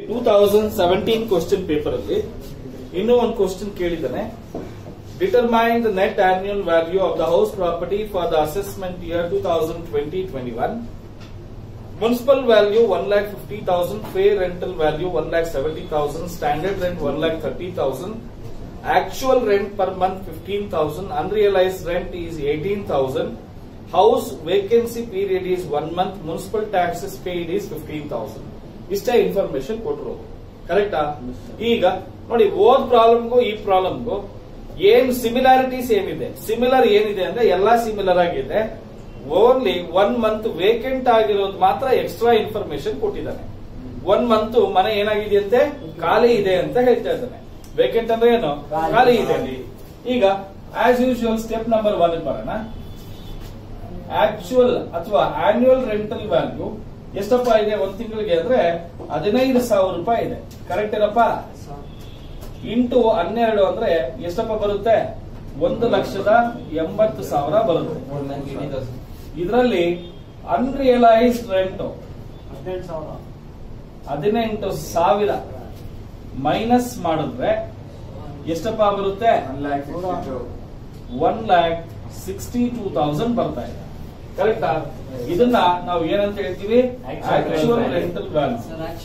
Two thousand seventeen question paper ಅಲ್ಲಿ ಇನ್ನೂ ಒಂದು ಕ್ವಶನ್ ಕೇಳಿದ್ದಾನೆ determine the net annual value of the house property for the assessment year two thousand twenty twenty one municipal value one lakh fifty thousand fair rental value one lakh seventy thousand standard rent one lakh thirty thousand actual rent per month 15,000, unrealized rent is 18,000, house vacancy period is one month, municipal taxes paid is 15,000. ಇಷ್ಟೇ information ಕೊಟ್ಟಿರೋದು ಕರೆಕ್ಟಾ ಈಗ ನೋಡಿ ಓದ್ ಪ್ರಾಬ್ಲಮ್ಗೂ ಈ ಪ್ರಾಬ್ಲಮ್ಗೂ ಏನ್ similarities ಏನಿದೆ similar ಏನಿದೆ ಅಂದ್ರೆ ಎಲ್ಲಾ ಸಿಮಿಲರ್ ಆಗಿದೆ ಓನ್ಲಿ ಒನ್ ಮಂತ್ ವೇಕೆಂಟ್ ಆಗಿರೋದು ಮಾತ್ರ ಎಕ್ಸ್ಟ್ರಾ ಇನ್ಫಾರ್ಮೇಶನ್ ಕೊಟ್ಟಿದ್ದಾನೆ ಒನ್ ಮಂತ್ ಮನೆ ಏನಾಗಿದೆಯಂತೆ ಖಾಲಿ ಇದೆ ಅಂತ ಹೇಳ್ತಾ ಇದ್ದಾನೆ ವೇಕೆಂಟ್ ಅಂದ್ರೆ ಏನು ಖಾಲಿ ಇದೆ ಅಲ್ಲಿ ಈಗ as usual step number one ಬರೋಣ ಆಕ್ಚುಯಲ್ ಅಥವಾ ಆನ್ಯುವಲ್ ರೆಂಟಲ್ ವ್ಯಾಲ್ಯೂ ಎಷ್ಟಪ್ಪ ಇದೆ ಒಂದ್ ತಿಂಗಳಿಗೆ ಅಂದ್ರೆ ಹದಿನೈದು ಸಾವಿರ ರೂಪಾಯಿ ಇದೆ ಕರೆಕ್ಟ್ ಏನಪ್ಪ ಇಂಟು ಹನ್ನೆರಡು ಅಂದ್ರೆ ಎಷ್ಟಪ್ಪ ಬರುತ್ತೆ ಒಂದು ಲಕ್ಷದ ಎಂಬತ್ತು ಸಾವಿರ ಬರುತ್ತೆ ಇದರಲ್ಲಿ ಅನ್ರಿಯಲೈಸ್ಡ್ ರೆಂಟ್ ಹದಿನೆಂಟು ಸಾವಿರ ಮೈನಸ್ ಮಾಡಿದ್ರೆ ಎಷ್ಟಪ್ಪ ಬರುತ್ತೆ one lakh sixty two thousand ಬರ್ತಾ ಇದೆ ಕರೆಕ್ಟಾ ಇದನ್ನ ನಾವು ಏನಂತ ಹೇಳ್ತೀವಿ ಆಕ್ಚುಯಲ್ ರೆಂಟಲ್ ವ್ಯಾಲ್ಯೂ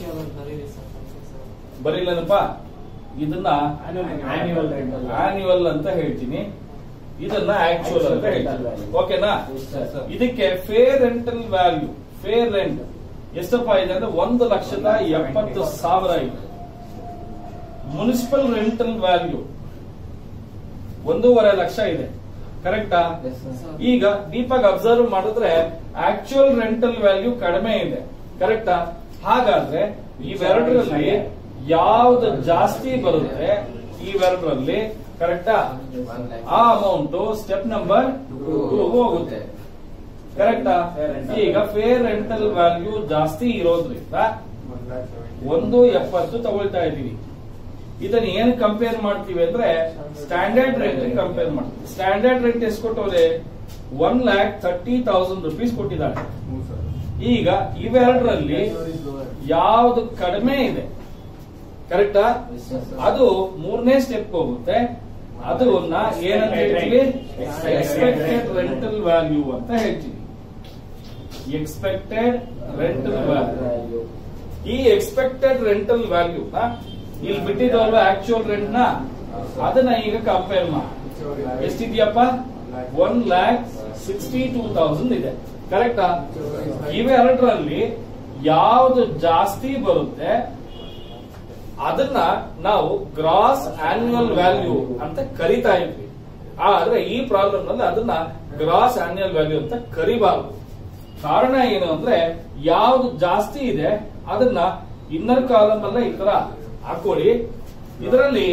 ಬರೀಲನಪ್ಪ ಇದನ್ನ ಆನ್ಯುವಲ್ ಅಂತ ಹೇಳ್ತೀನಿ ಇದನ್ನ ಆಕ್ಚುಯಲ್ ಅಂತ ಹೇಳ್ತೀನಿ ಓಕೆನಾ ಇದಕ್ಕೆ fair rental value fair rent ಎಷ್ಟಪ್ಪ ಇದೆ ಅಂದ್ರೆ ಒಂದು ಲಕ್ಷದ ಎಪ್ಪತ್ತು ಸಾವಿರ ಇದೆ ಮುನ್ಸಿಪಲ್ ರೆಂಟಲ್ ವ್ಯಾಲ್ಯೂ ಒಂದೂವರೆ ಲಕ್ಷ ಇದೆ ಕರೆಕ್ಟಾ ಈಗ ದೀಪಕ್ ಅಬ್ಸರ್ವ್ ಮಾಡಿದ್ರೆ ಆಕ್ಚುಯಲ್ ರೆಂಟಲ್ ವ್ಯಾಲ್ಯೂ ಕಡಿಮೆ ಇದೆ ಕರೆಕ್ಟಾ ಹಾಗಾದ್ರೆ ಇವೆರಡರಲ್ಲಿ ಯಾವ್ದು ಜಾಸ್ತಿ ಬರುತ್ತೆ ಇವೆರಡರಲ್ಲಿ ಕರೆಕ್ಟಾ ಆ ಅಮೌಂಟ್ ಸ್ಟೆಪ್ ನಂಬರ್ ಟೂ ಹೋಗುತ್ತೆ ಕರೆಕ್ಟಾ ಈಗ ಫೇರ್ ರೆಂಟಲ್ ವ್ಯಾಲ್ಯೂ ಜಾಸ್ತಿ ಇರೋದ್ರಿಂದ ಒಂದು ಎಪ್ಪತ್ತು ತಗೊಳ್ತಾ ಇದೀವಿ ಇದನ್ನ ಏನ್ ಕಂಪೇರ್ ಮಾಡ್ತೀವಿ ಅಂದ್ರೆ ಸ್ಟ್ಯಾಂಡರ್ಡ್ ರೆಂಟ್ ಕಂಪೇರ್ ಮಾಡ್ತೀವಿ ಸ್ಟ್ಯಾಂಡರ್ಡ್ ರೆಂಟ್ ಎಷ್ಟು ಕೊಟ್ಟವ್ರೆ one lakh thirty thousand rupees ಕೊಟ್ಟಿದ್ದಾರೆ ಈಗ ಇವೆರಡರಲ್ಲಿ ಯಾವ್ದು ಕಡಿಮೆ ಇದೆ ಕರೆಕ್ಟಾ ಅದು ಮೂರನೇ ಸ್ಟೆಪ್ ಹೋಗುತ್ತೆ ಅದನ್ನ ಏನಂತ ಹೇಳ್ತೀವಿ ಎಕ್ಸ್ಪೆಕ್ಟೆಡ್ ರೆಂಟಲ್ ವ್ಯಾಲ್ಯೂ ಅಂತ ಹೇಳ್ತೀವಿ ಎಕ್ಸ್ಪೆಕ್ಟೆಡ್ ರೆಂಟಲ್ ವ್ಯಾಲ್ಯೂ ಈ ಎಕ್ಸ್ಪೆಕ್ಟೆಡ್ ರೆಂಟಲ್ ವ್ಯಾಲ್ಯೂ ಇಲ್ಲಿ ಬಿಟ್ಟಿದವಲ್ವ ಆಕ್ಚುಯಲ್ ರೆಂಟ್ ನ ಅದನ್ನ ಈಗ ಕಂಪೇರ್ ಮಾಡಿ ಎಷ್ಟಿದ್ಯಪ್ಪ one lakh sixty two thousand ಇದೆ ಕರೆಕ್ಟಾ ಇವೆರಡರಲ್ಲಿ ಯಾವ್ದು ಜಾಸ್ತಿ ಬರುತ್ತೆ ಅದನ್ನ ನಾವು ಗ್ರಾಸ್ ಆನ್ಯುವಲ್ ವ್ಯಾಲ್ಯೂ ಅಂತ ಕರಿತಾ ಇದ್ವಿ ಆದ್ರೆ ಈ ಪ್ರಾಬ್ಲಮ್ ನಲ್ಲಿ ಅದನ್ನ ಗ್ರಾಸ್ ಆನ್ಯುವಲ್ ವ್ಯಾಲ್ಯೂ ಅಂತ ಕರಿಬಾರದು ಕಾರಣ ಏನು ಅಂದ್ರೆ ಯಾವ್ದು ಜಾಸ್ತಿ ಇದೆ ಅದನ್ನ ಇನ್ನರ್ ಕಾಲಮ್ ಅಲ್ಲ ಈ ತರ ಹಾಕೊಳ್ಳಿ ಇದರಲ್ಲಿ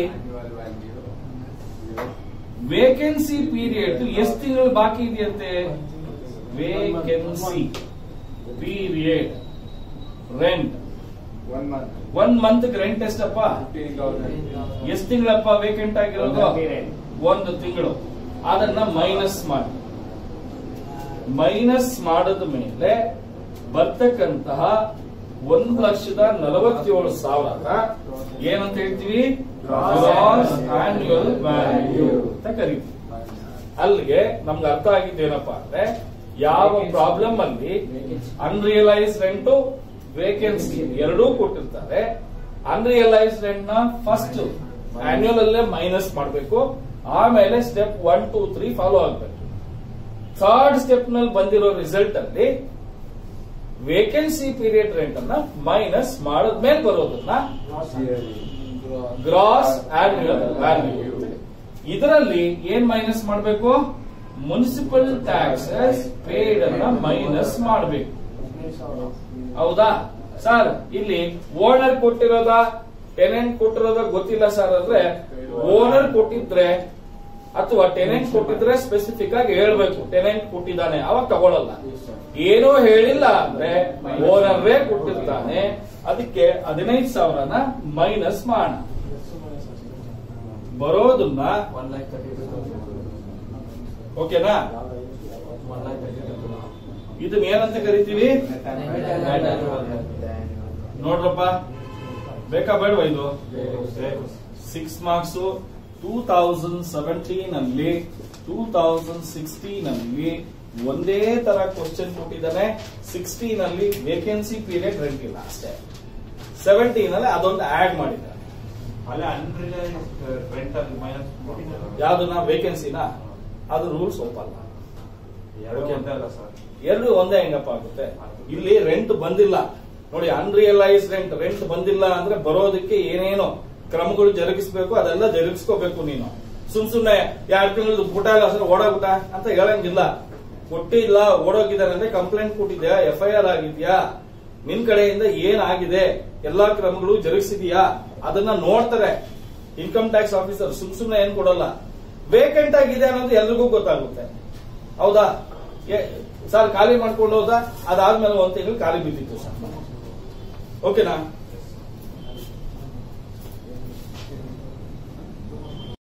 ವೇಕೆನ್ಸಿ ಪೀರಿಯಡ್ ಎಷ್ಟು ತಿಂಗಳು ಬಾಕಿ ಇದೆಯಂತೆ vacancy period rent one month rent ಎಷ್ಟಪ್ಪ ಎಷ್ಟು ತಿಂಗಳಪ್ಪ ವೇಕೆಂಟ್ ಆಗಿರೋದು ಒಂದು ತಿಂಗಳು ಅದನ್ನ ಮೈನಸ್ ಮಾಡಿ ಮೈನಸ್ ಮಾಡಿದ ಮೇಲೆ ಬರ್ತಕ್ಕಂತಹ ಒಂದು ಲಕ್ಷದ ನಲವತ್ತೇಳು ಸಾವಿರ ಏನಂತ ಹೇಳ್ತೀವಿ ಗ್ರಾಸ್ ಆನ್ಯುವಲ್ ವ್ಯಾಲ್ಯೂ ಅಂತ ಕರಿತೀವಿ ಅಲ್ಲಿಗೆ ನಮ್ಗೆ ಅರ್ಥ ಆಗಿದ್ದೇನಪ್ಪ ಅಂದ್ರೆ ಯಾವ ಪ್ರಾಬ್ಲಮ್ ಅಲ್ಲಿ ಅನ್ರಿಯಲೈಸ್ ರೆಂಟು ವೇಕೆನ್ಸಿ ಎರಡೂ ಕೊಟ್ಟಿರ್ತಾರೆ ಅನ್ರಿಯಲೈಸ್ ರೆಂಟ್ ನ ಫಸ್ಟ್ ಆನ್ಯುವಲ್ ಅಲ್ಲೇ ಮೈನಸ್ ಮಾಡಬೇಕು ಆಮೇಲೆ step one two three follow ಆಗ್ಬೇಕು ಥರ್ಡ್ ಸ್ಟೆಪ್ ನಲ್ಲಿ ಬಂದಿರೋ ರಿಸಲ್ಟ್ ಅಲ್ಲಿ ವೇಕೆನ್ಸಿ ಪೀರಿಯಡ್ ರೆಂಟ್ ಅನ್ನ ಮೈನಸ್ ಮಾಡಿದ್ಮೇಲೆ ಬರೋದನ್ನ ಗ್ರಾಸ್ ಆನ್ಯುವಲ್ ವ್ಯಾಲ್ಯೂ ಇದರಲ್ಲಿ ಏನ್ ಮೈನಸ್ ಮಾಡಬೇಕು ಮುನ್ಸಿಪಲ್ ಟ್ಯಾಕ್ಸಸ್ ಪೇಡ್ ಅನ್ನ ಮೈನಸ್ ಮಾಡಬೇಕು ಹೌದಾ ಸರ್ ಇಲ್ಲಿ ಓನರ್ ಕೊಟ್ಟಿರೋದ ಟೆನೆಂಟ್ ಕೊಟ್ಟಿರೋದ ಗೊತ್ತಿಲ್ಲ ಸರ್ ಅಂದ್ರೆ ಓನರ್ ಕೊಟ್ಟಿದ್ರೆ ಅಥವಾ ಟೆನೆಂಟ್ ಕೊಟ್ಟಿದ್ರೆ ಸ್ಪೆಸಿಫಿಕ್ ಆಗಿ ಹೇಳ್ಬೇಕು ಟೆನೆಂಟ್ ಕೊಟ್ಟಿದ್ದಾನೆ ಅವಾಗ ತಗೊಳಲ್ಲ ಏನೋ ಹೇಳಿಲ್ಲ ಅಂದ್ರೆ ಓನರ್ರೇ ಕೊಟ್ಟಿರ್ತಾನೆ ಅದಕ್ಕೆ ಹದಿನೈದು ಸಾವಿರನ ಮೈನಸ್ ಮಾಡ ಬರೋದನ್ನ ಓಕೆನಾ ಇದನ್ನ ಏನಂತ ಕರಿತೀವಿ ನೋಡ್ರಪ್ಪ ಬೇಕಾ ಬೇಡವಾ ಇದು six marks two thousand seventeen ಅಲ್ಲಿ ಟೂ ತೌಸಂಡ್ ಸಿಕ್ಸ್ಟೀನ್ ಅಲ್ಲಿ ಒಂದೇ ತರ ಕ್ವಶನ್ ಕೊಟ್ಟಿದ್ದಾನೆ ಸಿಕ್ಸ್ಟೀನ್ ಅಲ್ಲಿ ವೇಕೆನ್ಸಿ ಪೀರಿಯಡ್ ರೆಂಟ್ ಇಲ್ಲ ಅಷ್ಟೇ ಸೆವೆಂಟೀನ್ ಅಲ್ಲಿ ಅದೊಂದು ಆಡ್ ಮಾಡಿದ್ದಾರೆ ಅಲ್ಲೇ ಅನ್ರಿಲೈಸ್ ರೆಂಟ್ ಅಲ್ಲಿ ಮೈನಸ್ ಯಾವ್ದನ್ನ ವೇಕೆನ್ಸಿನ ಅದು ರೂಲ್ಸ್ ಒಪ್ಪಲ್ಲ ಎರಡು ಒಂದೇ ಅಲ್ಲ ಸರ್ ಎರಡು ಒಂದೇ ಹೆಂಗಪ್ಪ ಆಗುತ್ತೆ ಇಲ್ಲಿ ರೆಂಟ್ ಬಂದಿಲ್ಲ ನೋಡಿ ಅನ್ರಿಯಲೈಸ್ ರೆಂಟ್ ರೆಂಟ್ ಬಂದಿಲ್ಲ ಅಂದ್ರೆ ಬರೋದಕ್ಕೆ ಏನೇನೋ ಕ್ರಮಗಳು ಜರುಗಿಸ್ಬೇಕು ಅದೆಲ್ಲ ಜರುಗಿಸ್ಕೋಬೇಕು ನೀನು ಸುಮ್ ಸುಮ್ನೆ ಎರಡು ತಿಂಗಳು ಊಟ ಇಲ್ಲ ಸರ್ ಓಡೋಗ್ಬಿಟ್ಟ ಅಂತ ಹೇಳಂಗಿಲ್ಲ ಕೊಟ್ಟಿಲ್ಲ ಓಡೋಗಿದ್ದಾರೆ ಅಂದ್ರೆ ಕಂಪ್ಲೇಂಟ್ ಕೊಟ್ಟಿದ್ಯಾ ಎಫ್ ಐ ಆರ್ ಆಗಿದ್ಯಾ ನಿನ್ ಕಡೆಯಿಂದ ಏನ್ ಆಗಿದೆ ಎಲ್ಲಾ ಕ್ರಮಗಳು ಜರುಗಿಸಿದ್ಯಾ ಅದನ್ನ ನೋಡ್ತಾರೆ ಇನ್ಕಮ್ ಟ್ಯಾಕ್ಸ್ ಆಫೀಸರ್ ಸುಮ್ ಸುಮ್ನೆ ಏನ್ ಕೊಡಲ್ಲ ವೇಕೆಂಟ್ ಆಗಿದೆ ಅನ್ನೋದು ಎಲ್ರಿಗೂ ಗೊತ್ತಾಗುತ್ತೆ ಹೌದಾ ಏ- ಸರ್ ಖಾಲಿ ಮಾಡ್ಕೊಂಡು ಹೋದ ಅದಾದ್ಮೇಲೆ ಒಂದ್ ತಿಂಗಳು ಖಾಲಿ ಬಿದ್ದಿತ್ತು ಸರ್ ಓಕೆನಾ